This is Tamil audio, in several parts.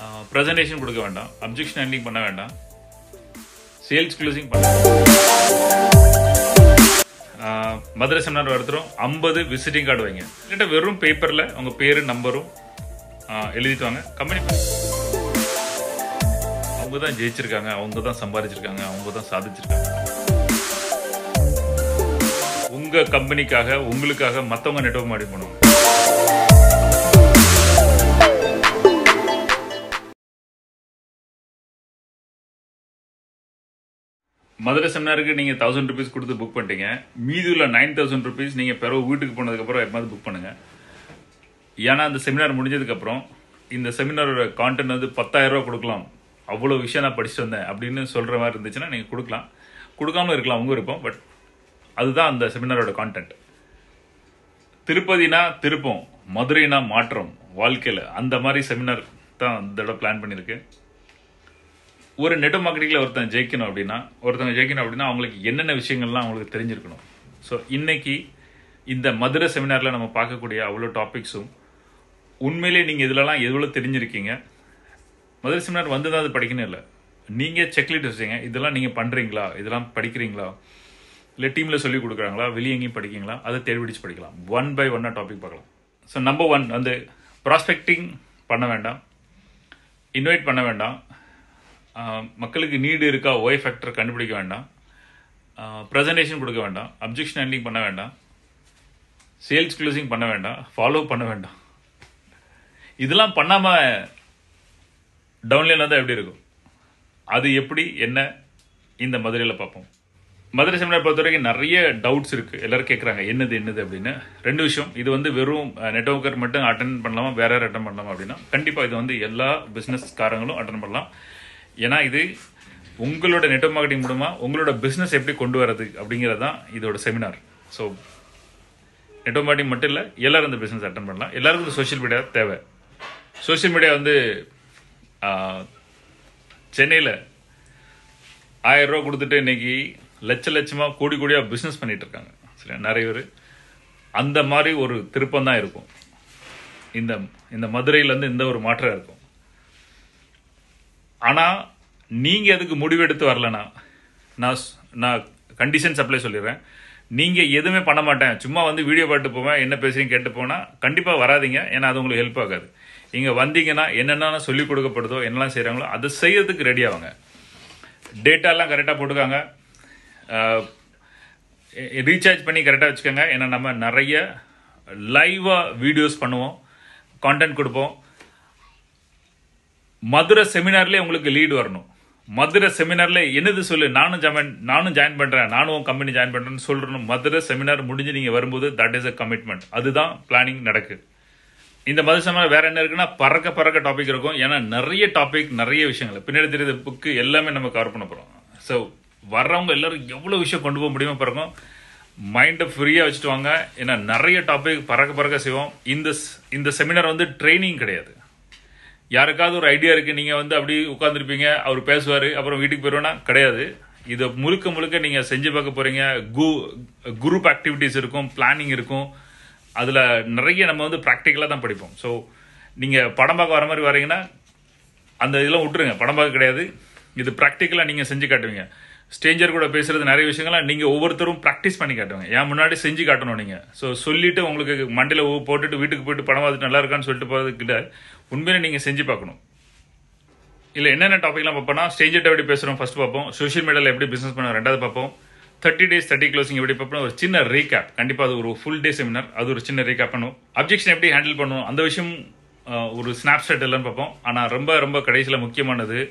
ப்ரெசன்டேஷன் கொடுக்க வேண்டாம் அப்ஜெக்ஷன் ஹேண்ட்லிங் பண்ண வேண்டாம் சேல்ஸ் க்ளோசிங் பண்ண ஆஹ், மதுரை செமினார் நடத்துகிறோம் ஐம்பது விசிட்டிங் கார்டு வைங்க கிட்ட வெறும் பேப்பரில் உங்கள் பேரு நம்பரும் எழுதிட்டு வாங்க கம்பெனி அவங்க தான் ஜெயிச்சிருக்காங்க அவங்க தான் சம்பாதிச்சிருக்காங்க அவங்க தான் சாதிச்சிருக்காங்க உங்க கம்பெனிக்காக உங்களுக்காக மற்றவங்க நெட்வொர்க் மாடி பண்ணுவாங்க மதுரை செமினாருக்கு நீங்க தௌசண்ட் ருபீஸ் கொடுத்து புக் பண்ணிட்டீங்க மீதி உள்ள நைன் தௌசண்ட் ருபீஸ் நீங்க பிறகு வீட்டுக்கு போனதுக்கப்புறம் எப்போது புக் பண்ணுங்க ஏன்னா அந்த செமினார் முடிஞ்சதுக்கப்புறம் இந்த செமினாரோட கான்டென்ட் வந்து பத்தாயிரம் ரூபா கொடுக்கலாம் அவ்வளோ விஷயம் நான் படிச்சுட்டு வந்தேன் அப்படின்னு சொல்கிற மாதிரி இருந்துச்சுன்னா நீங்கள் கொடுக்கலாம் கொடுக்காம இருக்கலாம் உங்க விருப்பம் பட் அதுதான் அந்த செமினாரோட கான்டென்ட் திருப்பதினா திருப்பம் மதுரைனா மாற்றம் வாழ்க்கையில் அந்த மாதிரி செமினார் தான் இந்த தடவை பிளான் பண்ணியிருக்கு ஒரு நெட்வொர்க் மார்க்கெட்டிங்கில் ஒருத்தன் ஜெயிக்கணும் அப்படின்னா ஒருத்தங்க ஜெயிக்கணும் அப்படின்னா அவங்களுக்கு என்னென்ன விஷயங்கள்லாம் அவங்களுக்கு தெரிஞ்சிருக்கணும் ஸோ இன்னைக்கு இந்த மதுரை செமினாரில் நம்ம பார்க்கக்கூடிய அவ்வளோ டாபிக்ஸும் உண்மையிலே நீங்கள் இதிலலாம் எவ்வளோ தெரிஞ்சிருக்கீங்க மதுரை செமினார் வந்து தான் அது படிக்கணும் இல்லை நீங்கள் செக்லிட் வச்சுங்க இதெல்லாம் நீங்கள் பண்ணுறீங்களா இதெல்லாம் படிக்கிறீங்களா இல்லை டீமில் சொல்லி கொடுக்குறாங்களா வெளியே எங்கேயும் படிக்கீங்களா அதை தேடி பிடிச்சு படிக்கலாம் ஒன் பை ஒன்னாக டாபிக் பார்க்கலாம் ஸோ நம்பர் ஒன் வந்து ப்ராஸ்பெக்டிங் பண்ண வேண்டாம் இன்வைட் பண்ண வேண்டாம் ஆஹ் மக்களுக்கு நீடு இருக்கா ஒய் ஃபேக்டர் கண்டுபிடிக்க வேண்டாம் ப்ரெசன்டேஷன் கொடுக்க வேண்டாம் அப்ஜெக்ஷன் ஹேண்ட்லிங் பண்ண வேண்டாம் சேல்ஸ் க்ளோசிங் பண்ண வேண்டாம் ஃபாலோ பண்ண வேண்டாம் இதெல்லாம் பண்ணாமல் டவுன்லைன் வந்தால் எப்படி இருக்கும் அது எப்படி என்ன இந்த மதுரையில் பார்ப்போம் மதுரை செமினார் பொறுத்த வரைக்கும் நிறைய டவுட்ஸ் இருக்குது எல்லாரும் கேட்குறாங்க என்னது என்னது அப்படின்னு ரெண்டு விஷயம் இது வந்து வெறும் நெட்ஒர்க்கர் மட்டும் அட்டன் பண்ணலாமா வேற யார் அட்டன் பண்ணலாமா அப்படின்னா கண்டிப்பாக இது வந்து எல்லா பிஸ்னஸ்காரங்களும் அட்டன் பண்ணலாம் ஏன்னா இது உங்களோட நெட்ஒர்க் மார்க்கெட்டிங் மூலமா உங்களோட பிஸ்னஸ் எப்படி கொண்டு வரது அப்படிங்கிறது தான் இதோட செமினார் ஸோ நெட்ஒர்க் மார்க்கெட்டிங் மட்டும் இல்லை எல்லாரும் இந்த பிஸ்னஸ் அட்டன் பண்ணலாம் எல்லாருக்கும் இந்த சோஷியல் மீடியா தேவை சோஷியல் மீடியா வந்து சென்னையில் ஆயிரம் ரூபா கொடுத்துட்டு இன்னைக்கு லட்ச லட்சமா கோடி கோடியா பிஸ்னஸ் பண்ணிட்டு இருக்காங்க சரியா நிறைய பேர் அந்த மாதிரி ஒரு திருப்பம் தான் இருக்கும் இந்த இந்த மதுரையில இருந்து இந்த ஒரு மாற்றம் இருக்கும் ஆனா நீங்க அதுக்கு முடிவெடுத்து வரலனா நான் ஸ்- நான் கண்டிஷன் சப்ளை சொல்லிடுறேன் நீங்க எதுவுமே பண்ண மாட்டேன் சும்மா வந்து வீடியோ பாட்டு போவேன் என்ன பேசுறீங்க கேட்டு போனா கண்டிப்பா வராதீங்க ஏன்னா அது உங்களுக்கு ஹெல்ப் ஆகாது இங்க வந்தீங்கன்னா என்னென்ன சொல்லிக் கொடுக்கப்படுதோ என்னெல்லாம் செய்றாங்களோ அதை செய்யறதுக்கு ரெடி ஆவாங்க டேட்டாலாம் கரெக்டாக போட்டுக்காங்க ரீசார்ஜ் பண்ணி கரெக்டாக வச்சுக்கோங்க ஏன்னா நம்ம நிறைய லைவாக வீடியோஸ் பண்ணுவோம் கான்டென்ட் கொடுப்போம் மதுரை செமினார்லேயே உங்களுக்கு லீடு வரணும் மதுரை செமினார்ல என்னது சொல்லு நானும் ஜாயின் நானும் ஜாயின் பண்றேன் நானும் கம்பெனி ஜாயின் பண்றேன்னு சொல்றேன் மதுரை செமினார் முடிஞ்சு நீங்க வரும்போது தட் இஸ் அ கமிட்மெண்ட் அதுதான் பிளானிங் நடக்கு இந்த மது செமினார் வேற என்ன இருக்குன்னா பறக்க பறக்க டாபிக் இருக்கும் ஏன்னா நிறைய டாபிக் நிறைய விஷயங்கள் பின்னாடி தெரியுது புக்கு எல்லாமே நம்ம கவர் பண்ண போறோம் ஸோ வர்றவங்க எல்லாரும் எவ்வளவு விஷயம் கொண்டு போக முடியுமோ பிறக்கும் மைண்டை ஃப்ரீயாக வச்சுட்டு வாங்க ஏன்னா நிறைய டாபிக் பறக்க பறக்க செய்வோம் இந்த ஸ்- இந்த செமினார் வந்து ட்ரைனிங் கிடையாது யாருக்காவது ஒரு ஐடியா இருக்கு நீங்க வந்து அப்படி உட்காந்துருப்பீங்க அவர் பேசுவாரு அப்புறம் வீட்டுக்கு போயிருவோம்னா கிடையாது இதை முழுக்க முழுக்க நீங்க செஞ்சு பார்க்க போறீங்க குரூப் ஆக்டிவிட்டிஸ் இருக்கும் பிளானிங் இருக்கும் அதுல நிறைய நம்ம வந்து ப்ராக்டிக்கலா தான் படிப்போம் ஸோ நீங்க படம் பார்க்க வர மாதிரி வரீங்கன்னா அந்த இதெல்லாம் விட்டுருங்க படம் பார்க்க கிடையாது இது ப்ராக்டிக்கலா நீங்க செஞ்சு காட்டுவீங்க ஸ்டேஞ்சர் கூட பேசுறது நிறைய விஷயங்கள்லாம் நீங்க ஒவ்வொருத்தரும் ப்ராக்டிஸ் பண்ணி காட்டுவாங்க ஏன் முன்னாடி செஞ்சு காட்டணும் நீங்க ஸோ சொல்லிட்டு உங்களுக்கு மண்டையில ஊ- போட்டுட்டு வீட்டுக்கு போயிட்டு படம் பார்த்துட்டு நல்லா இருக்கான்னு சொல்லிட்டு போறது கிட்ட உண்மையிலே நீங்க செஞ்சு பார்க்கணும் இல்ல என்னென்ன டாபிக்லாம் பார்ப்போம்னா ஸ்டேஜர் எப்படி பேசுறோம் ஃபர்ஸ்ட் பார்ப்போம் சோஷியல் மீடியால எப்படி பிசினஸ் பண்ண ரெண்டாவது பார்ப்போம் தேர்ட்டி டேஸ் தேர்ட்டி க்ளோசிங் எப்படி பார்ப்போம் ஒரு சின்ன ரீகேப் கண்டிப்பா அது ஒரு ஃபுல் டே செமினார் அது ஒரு சின்ன ரீகேப் பண்ணும் அப்ஜெக்ஷன் எப்படி ஹேண்டில் பண்ணும் அந்த விஷயம் அஹ், ஒரு ஸ்னாப்ஷாட் எல்லாம் பார்ப்போம் ஆனா ரொம்ப ரொம்ப கடைசியில் முக்கியமானது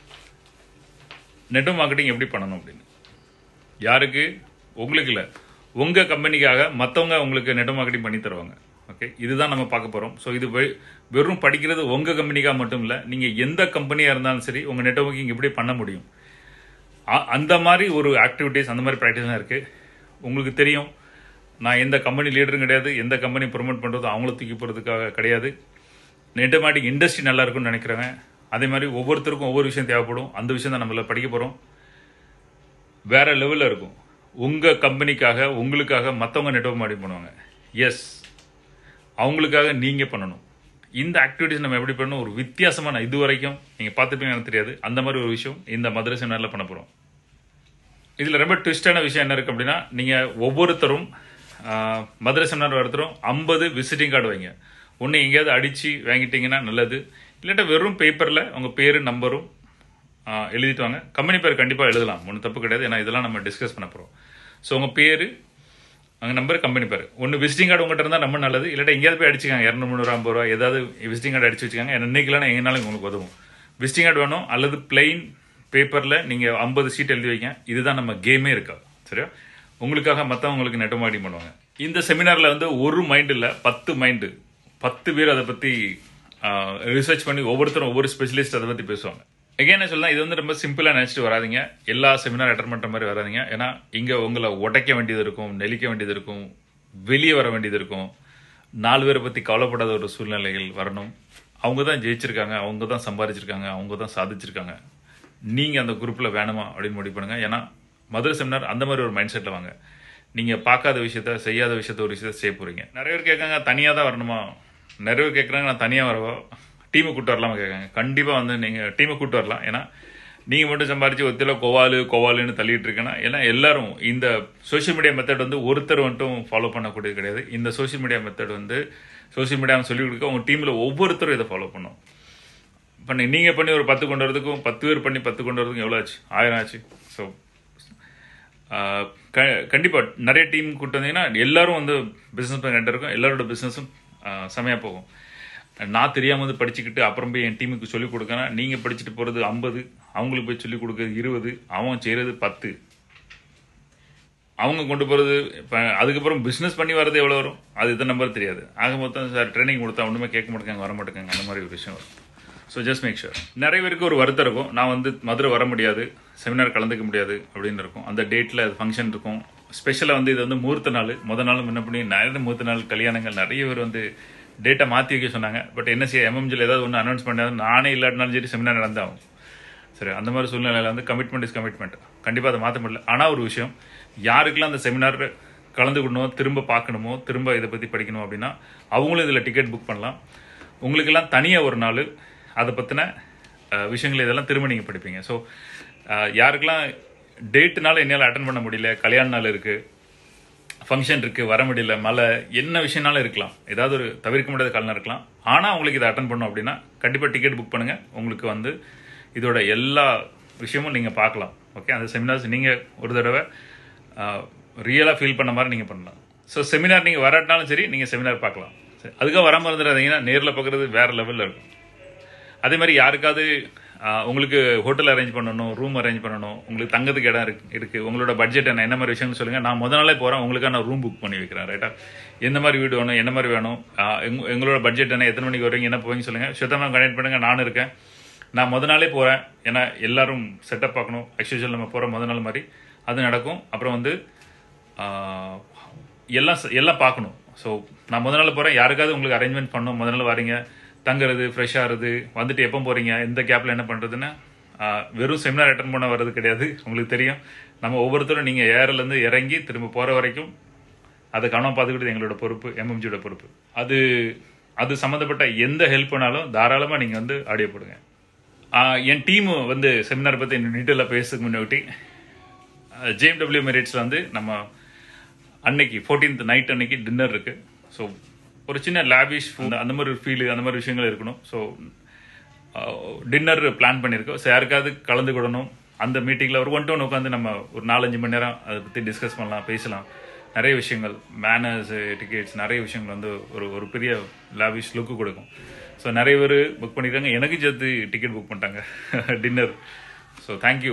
நெட் மார்க்கெட்டிங் எப்படி பண்ணணும் அப்படின்னு யாருக்கு உங்களுக்கு இல்லை உங்க கம்பெனிக்காக மற்றவங்க உங்களுக்கு நெட் மார்க்கெட்டிங் பண்ணி தருவாங்க ஓகே இதுதான் நம்ம பார்க்க போறோம் ஸோ இது வெ- வெறும் படிக்கிறது உங்க கம்பெனிக்காக மட்டும் இல்லை நீங்க எந்த கம்பெனியா இருந்தாலும் சரி உங்க நெட்வொர்க்கிங் எப்படி பண்ண முடியும் அ- அந்த மாதிரி ஒரு ஆக்டிவிட்டீஸ் அந்த மாதிரி ப்ராக்டிஸ்லாம் இருக்கு உங்களுக்கு தெரியும் நான் எந்த கம்பெனி லீடரும் கிடையாது எந்த கம்பெனி ப்ரொமோட் பண்றதோ அவங்கள தூக்கி போறதுக்காக கிடையாது நெட்டமேட்டிக் இண்டஸ்ட்ரி நல்லா இருக்கும்னு நினைக்கிறேங்க அதே மாதிரி ஒவ்வொருத்தருக்கும் ஒவ்வொரு விஷயம் தேவைப்படும் அந்த விஷயம் தான் நம்மள படிக்க போறோம் வேற லெவலில் இருக்கும் உங்க கம்பெனிக்காக உங்களுக்காக மற்றவங்க நெட்வொர்க் மாடி பண்ணுவாங்க எஸ் அவங்களுக்காக நீங்க பண்ணணும் இந்த ஆக்டிவிட்டிஸ் நம்ம எப்படி பண்ணணும் ஒரு வித்தியாசமான இது வரைக்கும் நீங்கள் பார்த்துப்பீங்க எனக்கு தெரியாது அந்த மாதிரி ஒரு விஷயம் இந்த மதுரை செமினாரில் பண்ண போகிறோம் இதில் ரொம்ப ட்விஸ்டான விஷயம் என்ன இருக்குது அப்படின்னா நீங்கள் ஒவ்வொருத்தரும் ஆஹ், மதுரை செமினார் ஒருத்தரும் ஐம்பது விசிட்டிங் கார்டு வைங்க ஒன்று எங்கேயாவது அடித்து வாங்கிட்டீங்கன்னா நல்லது இல்லாட்டா வெறும் பேப்பரில் உங்கள் பேர் நம்பரும் ஆஹ், எழுதிட்டு வாங்க கம்பெனி பேர் கண்டிப்பாக எழுதலாம் ஒன்றும் தப்பு கிடையாது ஏன்னா இதெல்லாம் நம்ம டிஸ்கஸ் பண்ண போகிறோம் ஸோ உங்கள் பேர் அங்கே நம்பர் கம்பெனி பேர் ஒன்று விசிட்டிங் கார்டு உங்கள்கிட்ட இருந்தால் ரொம்ப நல்லது இல்லாட்டா எங்கேயாவது போய் அடிச்சுக்காங்க இரநூறு முந்நூறு ஐம்பது ரூபா ஏதாவது விசிட்டிங் கார்டு அடிச்சு வச்சுக்காங்க என்னைக்கெல்லாம் எங்கனாலும் உங்களுக்கு உதவும் விசிட்டிங் கார்டு வேணும் அல்லது பிளெயின் பேப்பரில் நீங்கள் ஐம்பது சீட் எழுதி வைங்க இதுதான் நம்ம கேமே இருக்கா சரியா உங்களுக்காக மற்றவங்களுக்கு நெட்ட மார்க்கெட்டிங் பண்ணுவாங்க இந்த செமினாரில் வந்து ஒரு மைண்ட் இல்லை பத்து மைண்டு பத்து பேர் அதை பற்றி ரிசர்ச் பண்ணி ஒவ்வொருத்தரும் ஒவ்வொரு ஸ்பெஷலிஸ்ட் அதை பற்றி பேசுவாங்க எகைன் என்ன சொல்லலாம் இது வந்து ரொம்ப சிம்பிளாக நினச்சிட்டு வராதீங்க எல்லா செமினார் அட்டன் பண்ணுற மாதிரி வராதீங்க ஏன்னா இங்கே உங்களை உடைக்க வேண்டியது இருக்கும் நெளிக்க வேண்டியது இருக்கும் வெளியே வர வேண்டியது இருக்கும் நாலு பேரை பற்றி கவலைப்படாத ஒரு சூழ்நிலைகள் வரணும் அவங்க தான் ஜெயிச்சிருக்காங்க அவங்க தான் சம்பாதிச்சிருக்காங்க அவங்க தான் சாதிச்சிருக்காங்க நீங்கள் அந்த குரூப்பில் வேணுமா அப்படின்னு முடிவு பண்ணுங்க ஏன்னா மதுரை செமினார் அந்த மாதிரி ஒரு மைண்ட் செட்டில் வாங்க நீங்கள் பார்க்காத விஷயத்த செய்யாத விஷயத்த ஒரு விஷயத்த செய்ய போகிறீங்க நிறைய பேர் கேட்காங்க தனியாக தான் வரணுமா நிறைய பேர் கேட்குறாங்க நான் தனியாக வரவா டீமை கூட்டு வரலாமா கேட்காங்க கண்டிப்பாக வந்து நீங்கள் டீமை கூட்டு வரலாம் ஏன்னா நீங்கள் மட்டும் சம்பாரிச்சு ஒத்தில கோவாலு கோவாலுன்னு தள்ளிட்டு இருக்கேன்னா ஏன்னா எல்லாரும் இந்த சோஷியல் மீடியா மெத்தட் வந்து ஒருத்தர் மட்டும் ஃபாலோ பண்ணக்கூடியது கிடையாது இந்த சோஷியல் மீடியா மெத்தட் வந்து சோஷியல் மீடியா சொல்லிக் கொடுக்க உங்கள் டீமில் ஒவ்வொருத்தரும் இதை ஃபாலோ பண்ணும் பண்ணி நீங்கள் பண்ணி ஒரு பத்து கொண்டு வரதுக்கும் பத்து பேர் பண்ணி பத்து கொண்டு வரதுக்கும் எவ்வளோ ஆச்சு ஆயிரம் ஆச்சு ஸோ கண்டிப்பாக நிறைய டீம் கூட்டு வந்தீங்கன்னா எல்லாரும் வந்து பிஸ்னஸ் பண்ணிட்டு இருக்கும் எல்லாரோட பிஸ்னஸும் செமையாக போகும் நான் தெரியாமல் வந்து படிச்சுக்கிட்டு அப்புறம் போய் என் டீமுக்கு சொல்லிக் கொடுக்கறேன் நீங்கள் படிச்சுட்டு போகிறது ஐம்பது அவங்களுக்கு போய் சொல்லிக் கொடுக்கறது இருபது அவன் செய்கிறது பத்து அவங்க கொண்டு போகிறது இப்போ அதுக்கப்புறம் பிஸ்னஸ் பண்ணி வர்றது எவ்வளோ வரும் அது இத்தனை நம்பர் தெரியாது ஆக மொத்தம் சார் ட்ரைனிங் கொடுத்தா ஒன்றுமே கேட்க மாட்டேங்க வர மாட்டேங்க அந்த மாதிரி ஒரு விஷயம் வரும் ஸோ ஜஸ்ட் மேக் ஷூர் நிறைய பேருக்கு ஒரு வருத்தம் இருக்கும் நான் வந்து மதுரை வர முடியாது செமினார் கலந்துக்க முடியாது அப்படின்னு இருக்கும் அந்த டேட்டில் அது ஃபங்க்ஷன் இருக்கும் ஸ்பெஷலாக வந்து இது வந்து மூர்த்த நாள் முத நாள் முன்ன பண்ணி நிறைய மூர்த்த நாள் கல்யாணங்கள் நிறைய பேர் வந்து டேட்டை மாற்றி வைக்க சொன்னாங்க பட் என்ன செய்ய எம்எம்ஜியில் ஏதாவது ஒன்று அனௌன்ஸ் பண்ணாது நானே இல்லாட்டினாலும் சரி செமினார் நடந்தாகும் சரி அந்த மாதிரி சூழ்நிலையில் வந்து கமிட்மெண்ட் இஸ் கமிட்மெண்ட் கண்டிப்பாக அதை மாற்ற முடியல ஆனால் ஒரு விஷயம் யாருக்கெல்லாம் அந்த செமினார் கலந்துக்கணுமோ திரும்ப பார்க்கணுமோ திரும்ப இதை பற்றி படிக்கணும் அப்படின்னா அவங்களும் இதில் டிக்கெட் புக் பண்ணலாம் உங்களுக்கெல்லாம் தனியாக ஒரு நாள் அதை பற்றின விஷயங்கள் இதெல்லாம் திரும்ப நீங்கள் படிப்பீங்க ஸோ யாருக்கெல்லாம் டேட்டுனால என்னால் அட்டன் பண்ண முடியல கல்யாண நாள் இருக்குது ஃபங்க்ஷன் இருக்குது வர முடியல மழை என்ன விஷயம்னாலும் இருக்கலாம் ஏதாவது ஒரு தவிர்க்க முடியாத காலம் இருக்கலாம் ஆனால் உங்களுக்கு இதை அட்டன் பண்ணணும் அப்படின்னா கண்டிப்பாக டிக்கெட் புக் பண்ணுங்கள் உங்களுக்கு வந்து இதோட எல்லா விஷயமும் நீங்கள் பார்க்கலாம் ஓகே அந்த செமினார்ஸ் நீங்கள் ஒரு தடவை ரியலாக ஃபீல் பண்ண மாதிரி நீங்கள் பண்ணலாம் ஸோ செமினார் நீங்கள் வராட்டினாலும் சரி நீங்கள் செமினார் பார்க்கலாம் சரி அதுக்காக வராமல் இருந்துடாதீங்கன்னா நேரில் பார்க்குறது வேறு லெவலில் இருக்கும் அதே மாதிரி யாருக்காவது ஆஹ், உங்களுக்கு ஹோட்டல் அரேஞ்ச் பண்ணணும் ரூம் அரேஞ்ச் பண்ணணும் உங்களுக்கு தங்கத்துக்கு இடம் இருக்கு இருக்கு உங்களோட பட்ஜெட் என்ன என்ன மாதிரி விஷயம்னு சொல்லுங்க நான் முத நாளே போறேன் உங்களுக்காக நான் ரூம் புக் பண்ணி வைக்கிறேன் ரைட்டா எந்த மாதிரி வீடு வேணும் என்ன மாதிரி வேணும் ஆஹ், எங்க- எங்களோட பட்ஜெட் என்ன எத்தனை மணிக்கு வருவீங்க என்ன போவீங்க சொல்லுங்க சுத்தமாக கனெக்ட் பண்ணுங்க நானும் இருக்கேன் நான் முத நாளே போறேன் ஏன்னா எல்லாரும் செட்டப் பார்க்கணும் ஆக்சுவல் நம்ம போற முத நாள் மாதிரி அது நடக்கும் அப்புறம் வந்து ஆஹ், எல்லாம் ச- எல்லாம் பார்க்கணும் ஸோ நான் முத நாள் போகிறேன் யாருக்காவது உங்களுக்கு அரேஞ்ச்மெண்ட் பண்ணணும் முத நாள் வரீங்க தங்குறது ஃப்ரெஷ் ஆகிறது வந்துட்டு எப்போ போகிறீங்க எந்த கேப்பில் என்ன பண்ணுறதுன்னு வெறும் செமினார் அட்டன் பண்ண வர்றது கிடையாது உங்களுக்கு தெரியும் நம்ம ஒவ்வொருத்தரும் நீங்கள் ஏர்லேருந்து இறங்கி திரும்ப போகிற வரைக்கும் அதை கவனம் பார்த்துக்கிட்டு எங்களோட பொறுப்பு எம்எம்ஜியோட பொறுப்பு அது அது சம்மந்தப்பட்ட எந்த ஹெல்ப் பண்ணாலும் தாராளமாக நீங்கள் வந்து ஆடியோ போடுங்க ஆஹ் என் டீம் வந்து செமினார் பற்றி டீட்டெயிலாக பேசுறதுக்கு முன்னாடி ஜேஎம்டபிள்யூ மெரிட்ஸில் வந்து நம்ம அன்னைக்கு 14th நைட் அன்னைக்கு டின்னர் இருக்கு ஸோ ஒரு சின்ன லேவிஷ் அந்த மாதிரி ஒரு ஃபீல் அந்த மாதிரி விஷயங்கள் இருக்கணும் ஸோ டின்னர் பிளான் பண்ணியிருக்கோம் ஸோ யாருக்காவது கலந்துக்கிடணும் அந்த மீட்டிங்கில் ஒரு ஒன் டு ஒன் உட்காந்து நம்ம ஒரு நாலஞ்சு மணி நேரம் அதை பற்றி டிஸ்கஸ் பண்ணலாம் பேசலாம் நிறைய விஷயங்கள் மேனர்ஸ் டிக்கெட்ஸ் நிறைய விஷயங்கள் வந்து ஒரு ஒரு பெரிய லாவிஷ் லுக்கு கொடுக்கும் ஸோ நிறைய பேர் புக் பண்ணியிருக்காங்க எனக்கு சேர்த்து டிக்கெட் புக் பண்ணிட்டாங்க டின்னர் ஸோ தேங்க்யூ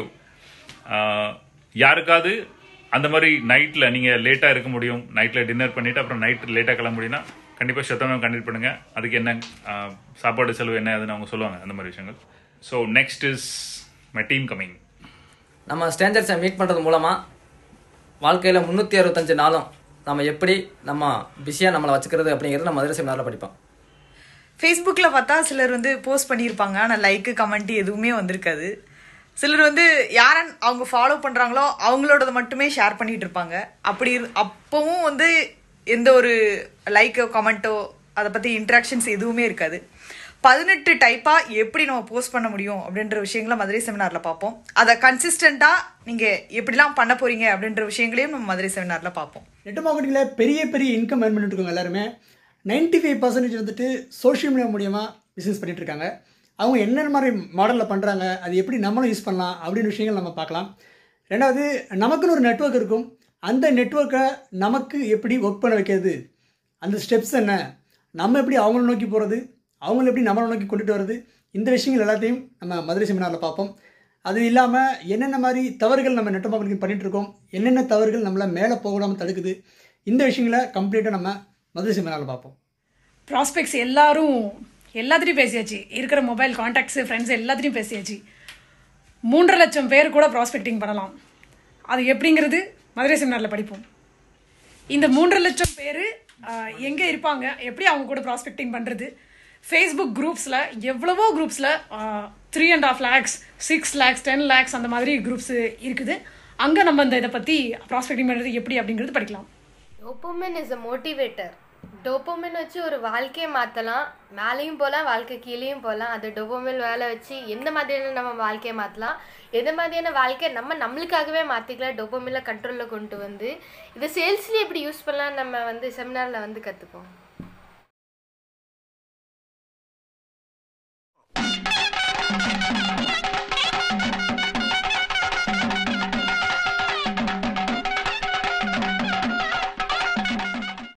யாருக்காவது அந்த மாதிரி நைட்டில் நீங்கள் லேட்டாக இருக்க முடியும் நைட்டில் டின்னர் பண்ணிவிட்டு அப்புறம் நைட் லேட்டாக கிளம்ப முடியும்னா கண்டிப்பாக சுத்தமாக கண்டக்ட் பண்ணுங்கள் அதுக்கு என்ன ஆஹ், சாப்பாடு செலவு என்ன அதுன்னு அவங்க சொல்லுவாங்க அந்த மாதிரி விஷயங்கள் so next is my team coming நம்ம ஸ்ட்ரேஞ்சர்ஸை மீட் பண்ணுறது மூலமாக வாழ்க்கையில் முந்நூற்றி அறுபத்தஞ்சு நாளும் நம்ம எப்படி நம்ம பிஸியாக நம்மளை வச்சுக்கிறது அப்படிங்கிறது நம்ம மதுரை செமினாரில் படிப்போம் ஃபேஸ்புக்கில் பார்த்தா சிலர் வந்து போஸ்ட் பண்ணியிருப்பாங்க ஆனால் லைக்கு கமெண்ட் எதுவுமே வந்திருக்காது சிலர் வந்து யாரை அவங்க ஃபாலோ பண்ணுறாங்களோ அவங்களோடத மட்டுமே ஷேர் பண்ணிட்டு இருப்பாங்க அப்படி இரு- அப்பவும் வந்து எந்த ஒரு லைக்கோ கமெண்ட்டோ அதை பற்றி இன்ட்ராக்ஷன்ஸ் எதுவுமே இருக்காது பதினெட்டு டைப்பாக எப்படி நம்ம போஸ்ட் பண்ண முடியும் அப்படின்ற விஷயங்களை மதுரை செமினாரில் பார்ப்போம் அதை கன்சிஸ்டண்ட்டாக நீங்கள் எப்படிலாம் பண்ண போகிறீங்க அப்படின்ற விஷயங்களையும் நம்ம மதுரை செமினாரில் பார்ப்போம் நெட் மார்க்கெட்டிங்கில் பெரிய பெரிய இன்கம் ஏர்ன் பண்ணிட்டு இருக்கவங்க எல்லாருமே நைன்டி ஃபைவ் பர்சன்டேஜ் வந்துட்டு சோஷியல் மீடியா மூலியமாக பிஸ்னஸ் பண்ணிட்டு இருக்காங்க அவங்க என்னென்ன மாதிரி மாடலில் பண்ணுறாங்க அது எப்படி நம்மளும் யூஸ் பண்ணலாம் அப்படின்னு விஷயங்கள் நம்ம பார்க்கலாம் ரெண்டாவது நமக்குன்னு ஒரு நெட்வொர்க் இருக்கும் அந்த நெட்வொர்க்கை நமக்கு எப்படி ஒர்க் பண்ண வைக்கிறது அந்த ஸ்டெப்ஸ் என்ன நம்ம எப்படி அவங்கள நோக்கி போகிறது அவங்கள எப்படி நம்மளை நோக்கி கொண்டுட்டு வர்றது இந்த விஷயங்கள் எல்லாத்தையும் நம்ம மதுரை செமினாரில் பார்ப்போம் அது இல்லாமல் என்னென்ன மாதிரி தவறுகள் நம்ம நெட் மார்க்கெட்டிங் பண்ணிட்டு இருக்கோம் என்னென்ன தவறுகள் நம்மளை மேலே போகாமல் தடுக்குது இந்த விஷயங்களை கம்ப்ளீட்டாக நம்ம மதுரை செமினாரில் பார்ப்போம் ப்ராஸ்பெக்ட்ஸ் எல்லாரும் எல்லாத்துட்டையும் பேசியாச்சு இருக்கிற மொபைல் காண்டாக்ட்ஸு ஃப்ரெண்ட்ஸ் எல்லாத்துட்டையும் பேசியாச்சு மூன்றரை லட்சம் பேர் கூட ப்ராஸ்பெக்டிங் பண்ணலாம் அது எப்படிங்கிறது மதுரை செமினாரில் படிப்போம் இந்த மூன்றரை லட்சம் பேர் எங்கே இருப்பாங்க எப்படி அவங்க கூட ப்ராஸ்பெக்டிங் பண்ணுறது ஃபேஸ்புக் குரூப்ஸில் எவ்வளவோ குரூப்ஸில் three and half lakhs six lakhs ten lakhs அந்த மாதிரி குரூப்ஸ் இருக்குது அங்கே நம்ம இந்த இதை பற்றி ப்ராஸ்பெக்டிங் பண்ணுறது எப்படி அப்படிங்கிறது படிக்கலாம் டோப்போமின் இஸ் அ மோட்டிவேட்டர் டோப்போமின் வச்சு ஒரு வாழ்க்கையை மாற்றலாம் மேலேயும் போகலாம் வாழ்க்கை கீழேயும் போகலாம் அது டோப்போமின் வேலை வச்சு எந்த மாதிரியான நம்ம வாழ்க்கையை மாற்றலாம் எந்த மாதிரியான வாழ்க்கையை நம்ம நம்மளுக்காகவே மாற்றிக்கலாம் டோப்போமினில் கண்ட்ரோலில் கொண்டு வந்து இதை சேல்ஸ்லேயே எப்படி யூஸ் பண்ணலாம் நம்ம வந்து செமினாரில் வந்து கற்றுப்போம்